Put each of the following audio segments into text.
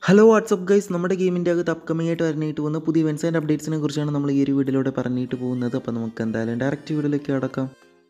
hello WhatsApp guys നമ്മുടെ ഗെയിമിൻ്റെ അകത്ത് അപ്കമിംഗ് ആയിട്ട് വരാനായിട്ട് പോകുന്ന പുതിയ ഇവൻസ് ആൻഡ് അപ്ഡേറ്റ്സിനെ കുറിച്ചാണ് നമ്മൾ ഈ ഒരു വീഡിയോയിലൂടെ പറഞ്ഞിട്ട് പോകുന്നത് അപ്പോൾ നമുക്ക് എന്തായാലും ഡയറക്റ്റ് വീഡിയോയിലേക്ക് കടക്കാം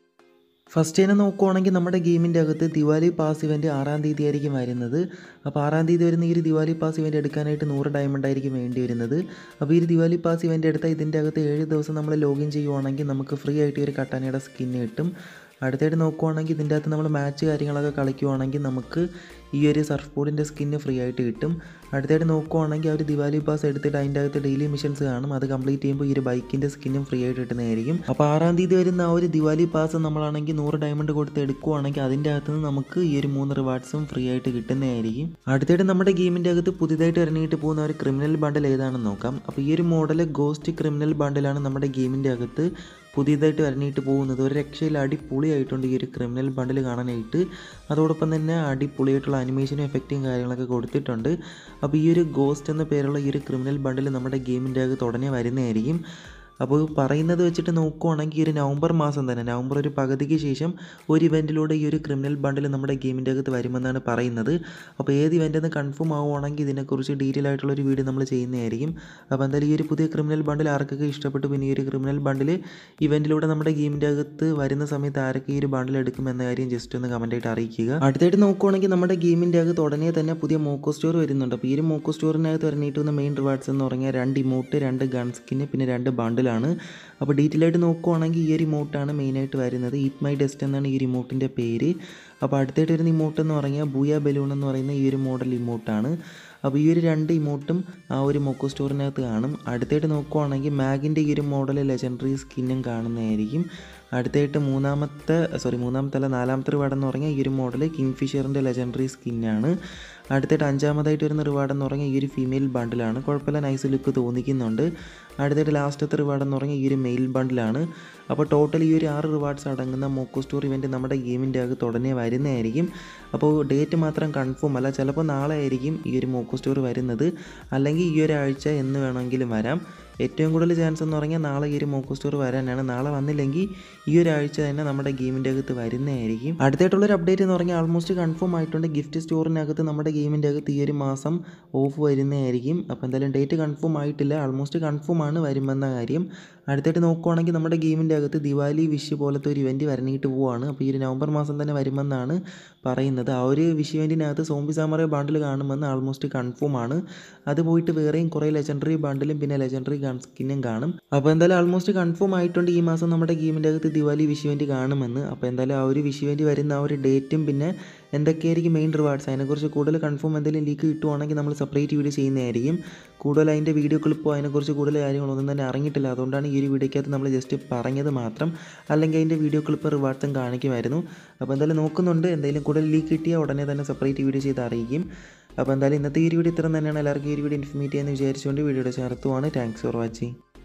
ഫസ്റ്റ് തന്നെ നോക്കുവാണെങ്കിൽ നമ്മുടെ ഗെയിമിൻ്റെ അകത്ത് ദിവാലി പാസ് ഇവൻറ്റ് ആറാം തീയതി ആയിരിക്കും വരുന്നത് അപ്പോൾ ആറാം തീയതി വരുന്ന ഈ ഒരു ദിവാലി പാസ് ഇവൻറ്റ് എടുക്കാനായിട്ട് നൂറ് ഡയമണ്ട് ആയിരിക്കും വേണ്ടി വരുന്നത് അപ്പോൾ ഈ ഒരു ദിവാലി പാസ് ഇവൻറ്റ് എടുത്താൽ ഇതിൻ്റെ അകത്ത് ഏഴ് ദിവസം നമ്മൾ ലോഗിൻ ചെയ്യുവാണെങ്കിൽ നമുക്ക് ഫ്രീ ആയിട്ട് ഈ ഒരു കട്ടാനയുടെ സ്കിന്ന് കിട്ടും അടുത്തായിട്ട് നോക്കുവാണെങ്കിൽ ഇതിൻ്റെ അകത്ത് നമ്മൾ മാച്ച് കാര്യങ്ങളൊക്കെ കളിക്കുവാണെങ്കിൽ നമുക്ക് ഈ ഒരു സർഫ് ബോർഡിൻ്റെ സ്കിന്ന് ഫ്രീ ആയിട്ട് കിട്ടും അടുത്തായിട്ട് നോക്കുവാണെങ്കിൽ ആ ഒരു ദിവാലി പാസ് എടുത്തിട്ട് അതിൻ്റെ അകത്ത് ഡെയിലി മിഷൻസ് കാണും അത് കംപ്ലീറ്റ് ചെയ്യുമ്പോൾ ഈ ഒരു ബൈക്കിൻ്റെ സ്കിന്നും ഫ്രീ ആയിട്ട് കിട്ടുന്നതായിരിക്കും അപ്പോൾ ആറാം തീയതി വരുന്ന ആ ഒരു ദിവാലി പാസ് നമ്മളാണെങ്കിൽ നൂറ് ഡയമണ്ട് കൊടുത്ത് എടുക്കുവാണെങ്കിൽ അതിൻ്റെ അകത്ത് നിന്ന് നമുക്ക് ഈ ഒരു മൂന്ന് റിവാർഡ്സും ഫ്രീ ആയിട്ട് കിട്ടുന്നതായിരിക്കും അടുത്തായിട്ട് നമ്മുടെ ഗെയിമിൻ്റെ അകത്ത് പുതിയതായിട്ട് ഇറങ്ങിയിട്ട് പോകുന്ന ഒരു ക്രിമിനൽ ബണ്ടിൽ ഏതാണെന്ന് നോക്കാം അപ്പോൾ ഈ ഒരു മോഡൽ ഗോസ്റ്റ് ക്രിമിനൽ ബണ്ടിലാണ് നമ്മുടെ ഗെയിമിൻ്റെ അകത്ത് പുതിയതായിട്ട് ഇറങ്ങിയിട്ട് പോകുന്നത് ഒരു രക്ഷയിൽ അടിപൊളിയായിട്ടുണ്ട് ഈ ഒരു ക്രിമിനൽ ബണ്ടിൽ കാണാനായിട്ട് അതോടൊപ്പം തന്നെ അടിപൊളിയായിട്ടുള്ള അനിമേഷനും എഫക്റ്റും കാര്യങ്ങളൊക്കെ കൊടുത്തിട്ടുണ്ട് അപ്പോൾ ഈ ഒരു ഗോസ്റ്റ് എന്ന പേരുള്ള ഈ ഒരു ക്രിമിനൽ ബണ്ടിൽ നമ്മുടെ ഗെയിമിൻ്റെ അകത്ത് ഉടനെ വരുന്നതായിരിക്കും അപ്പോൾ പറയുന്നത് വെച്ചിട്ട് നോക്കുവാണെങ്കിൽ ഈ ഒരു നവംബർ മാസം തന്നെ നവംബർ ഒരു പകുതിക്ക് ശേഷം ഒരു ഇവൻറ്റിലൂടെ ഈ ഒരു ക്രിമിനൽ ബണ്ടിൽ നമ്മുടെ ഗെയിമിൻ്റെ അകത്ത് വരുമെന്നാണ് പറയുന്നത് അപ്പോൾ ഏത് ഇവൻ്റ് എന്ന് കൺഫേം ആവുകയാണെങ്കിൽ ഇതിനെക്കുറിച്ച് ഡീറ്റെയിൽ ആയിട്ടുള്ള ഒരു വീഡിയോ നമ്മൾ ചെയ്യുന്നതായിരിക്കും അപ്പോൾ എന്തായാലും ഈ ഒരു പുതിയ ക്രിമിനൽ ബണ്ടിൽ ആർക്കൊക്കെ ഇഷ്ടപ്പെട്ടു പിന്നെ ഈ ഒരു ക്രിമിനൽ ബണ്ടിൽ ഇവൻറ്റിലൂടെ നമ്മുടെ ഗെയിമിൻ്റെ അകത്ത് വരുന്ന സമയത്ത് ആരൊക്കെ ഈ ഒരു ബണ്ടിൽ എടുക്കും എന്ന കാര്യം ജസ്റ്റ് ഒന്ന് കമൻറ്റായിട്ട് അറിയിക്കുക അടുത്തായിട്ട് നോക്കുവാണെങ്കിൽ നമ്മുടെ ഗെയിമിൻ്റെ അകത്ത് ഉടനെ തന്നെ പുതിയ മോക്കോ സ്റ്റോർ വരുന്നുണ്ട് അപ്പോൾ ഈ ഒരു മോക്കോ സ്റ്റോറിനകത്ത് ഇറങ്ങിയിട്ട് വന്ന മെയിൻ റിവാർഡ്സ് എന്ന് പറഞ്ഞാൽ രണ്ട് ഇമോട്ട് രണ്ട് ഗൺ സ്കിന്ന് പിന്നെ രണ്ട് ബണ്ടിലാണ് അപ്പോൾ ഡീറ്റെയിൽ ആയിട്ട് നോക്കുവാണെങ്കിൽ ഈ ഒരു ഇമോട്ടാണ് മെയിനായിട്ട് വരുന്നത് ഈറ്റ് മൈ ഡെസ്റ്റ് എന്നാണ് ഈ ഒരു ഇമോട്ടിൻ്റെ പേര് അപ്പോൾ അടുത്തായിട്ട് വരുന്ന ഇമോട്ട് എന്ന് പറഞ്ഞാൽ ബൂയ ബലൂൺ എന്ന് പറയുന്ന ഈ ഒരു മോഡൽ ഇമോട്ടാണ് അപ്പോൾ ഈ ഒരു രണ്ട് ഇമോട്ടും ആ ഒരു മൊക്കോ സ്റ്റോറിനകത്ത് കാണും അടുത്തായിട്ട് നോക്കുവാണെങ്കിൽ മാഗിൻ്റെ ഈ ഒരു മോഡൽ ലെജൻഡറി സ്കിന്നും കാണുന്നതായിരിക്കും അടുത്തായിട്ട് മൂന്നാമത്തെ സോറി മൂന്നാമത്തെ അല്ല നാലാമത്തെ റിവാർഡ് എന്ന് പറഞ്ഞാൽ ഈ ഒരു മോഡൽ കിങ് ഫിഷറിൻ്റെ ലെജൻഡറി സ്കിന്നാണ് അടുത്തായിട്ട് അഞ്ചാമതായിട്ട് വരുന്ന റിവാർഡ് എന്ന് പറഞ്ഞാൽ ഈ ഒരു ഫീമെയിൽ ബണ്ടിലാണ് കുഴപ്പമില്ല നൈസ് ലുക്ക് തോന്നിക്കുന്നുണ്ട് അടുത്തായിട്ട് ലാസ്റ്റത്തെ റിവാർഡ് എന്ന് പറഞ്ഞാൽ ഈ ഒരു മെയിൽ ബണ്ടിലാണ് അപ്പോൾ ടോട്ടൽ ഈ ഒരു ആറ് റിവാർഡ്സ് അടങ്ങുന്ന മോക്കോ സ്റ്റോർ ഇവൻറ്റ് നമ്മുടെ ഗെയിമിൻ്റെ അകത്ത് ഉടനെ വരുന്നതായിരിക്കും അപ്പോൾ ഡേറ്റ് മാത്രം കൺഫേം അല്ല ചിലപ്പോൾ നാളെ ആയിരിക്കും ഈ ഒരു മോക്കോ സ്റ്റോർ വരുന്നത് അല്ലെങ്കിൽ ഈ ഒരാഴ്ച എന്ന് വേണമെങ്കിലും വരാം ഏറ്റവും കൂടുതൽ ചാൻസ് എന്ന് പറഞ്ഞാൽ നാളെ ഈ ഒരു മോക്കോ സ്റ്റോർ വരാനാണ് നാളെ വന്നില്ലെങ്കിൽ ഈ ഒരാഴ്ച തന്നെ നമ്മുടെ ഗെയിമിൻ്റെ അകത്ത് വരുന്നതായിരിക്കും അടുത്തായിട്ടുള്ളൊരു അപ്ഡേറ്റ് എന്ന് പറഞ്ഞാൽ ആൾമോസ്റ്റ് കൺഫേം ആയിട്ടുണ്ട് ഗിഫ്റ്റ് സ്റ്റോറിനകത്ത് നമ്മുടെ ഗെയിമിൻ്റെ അകത്ത് ഈ ഒരു മാസം ഓഫ് വരുന്നതായിരിക്കും അപ്പോൾ എന്തായാലും ഡേറ്റ് കൺഫേം ആയിട്ടില്ല ആൾമോസ്റ്റ് കൺഫേം ആണ് വരുമെന്ന കാര്യം അടുത്തായിട്ട് നോക്കുവാണെങ്കിൽ നമ്മുടെ ഗെയിമിൻ്റെ അകത്ത് ദിവാലി വിഷ് പോലത്തെ ഒരു ഇവൻറ്റ് വരണിയിട്ട് പോവാണ് അപ്പോൾ ഈ ഒരു നവംബർ മാസം തന്നെ വരുമെന്നാണ് പറയുന്നത് ആ ഒരു വിഷ് ഇവൻറ്റിനകത്ത് സോംബി സാമറ ബണ്ടിൽ കാണുമെന്ന് ആൾമോസ്റ്റ് കൺഫേം ആണ് അത് പോയിട്ട് വേറെയും കുറേ ലെജൻഡറി ബണ്ടിലും പിന്നെ ലെജൻഡറി ഗൺ സ്കിന്നും കാണും അപ്പോൾ എന്തായാലും ആൾമോസ്റ്റ് കൺഫേം ആയിട്ടുണ്ട് ഈ മാസം നമ്മുടെ ഗെയിമിൻ്റെ അകത്ത് ദിവാലി വിഷ് ഇവൻറ്റ് കാണുമെന്ന് അപ്പോൾ എന്തായാലും ആ ഒരു വിഷ് ഇവൻറ്റ് വരുന്ന ആ ഒരു ഡേറ്റും പിന്നെ എന്തൊക്കെയായിരിക്കും മെയിൻ റിവാർഡ്സ് അതിനെക്കുറിച്ച് കൂടുതൽ കൺഫേം എന്തെങ്കിലും ലീക്ക് കിട്ടുവാണെങ്കിൽ നമ്മൾ സെപ്പറേറ്റ് വീഡിയോ ചെയ്യുന്നതായിരിക്കും കൂടുതൽ അതിൻ്റെ വീഡിയോ ക്ലിപ്പോ അതിനെക്കുറിച്ച് കൂടുതൽ കാര്യങ്ങളൊന്നും തന്നെ അറിഞ്ഞിട്ടില്ല അതുകൊണ്ടാണ് ഈ ഒരു വീഡിയോക്കകത്ത് നമ്മൾ ജസ്റ്റ് പറഞ്ഞത് മാത്രം അല്ലെങ്കിൽ അതിൻ്റെ വീഡിയോ ക്ലിപ്പ് റിവാർഡ്സും കാണിക്കുമായിരുന്നു അപ്പോൾ എന്തായാലും നോക്കുന്നുണ്ട് എന്തെങ്കിലും കൂടുതൽ ലീക്ക് കിട്ടിയാൽ ഉടനെ തന്നെ സെപ്പറേറ്റ് വീഡിയോ ചെയ്ത് അറിയിക്കും അപ്പോൾ എന്തായാലും ഇന്നത്തെ ഈ ഒരു വീഡിയോ ഇത്രയും തന്നെയാണ് എല്ലാവർക്കും ഈ ഒരു വീഡിയോ ഇൻഫർമേറ്റ് ചെയ്യാമെന്ന് വിചാരിച്ചുകൊണ്ട് വീഡിയോയുടെ ചേർത്തുവാണ് താങ്ക്സ് ഫോർ വാച്ചിങ്